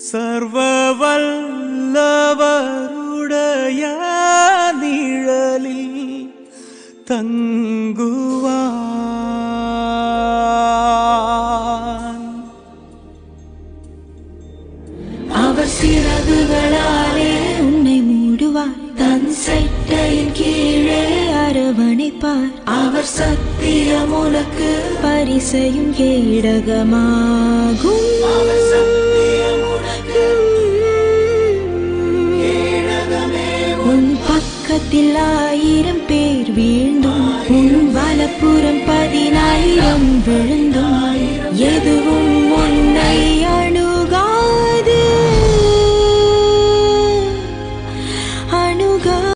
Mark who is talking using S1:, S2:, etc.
S1: சர்வ வல்லவருடைய நிழலில் தங்குவான்
S2: அவர் சிறகுகளாலே
S3: உன்னை மூடுவார்
S2: தன் சட்டையின் கீழே
S3: அரவணைப்பார்
S2: அவர் சத்தியம் உனக்கு
S3: பரிசையும் கேடகமாகும்
S2: அவர் சத்தியம் உனக்கு கேடகமே
S3: உன் பக்கத்தில் ஆயிரம் பேர் வீழ்ந்தும் உன் வலப்புறம் பதினாயிரம் விழுந்தும் எதுவும் உன்னை அணுகாது அணுகா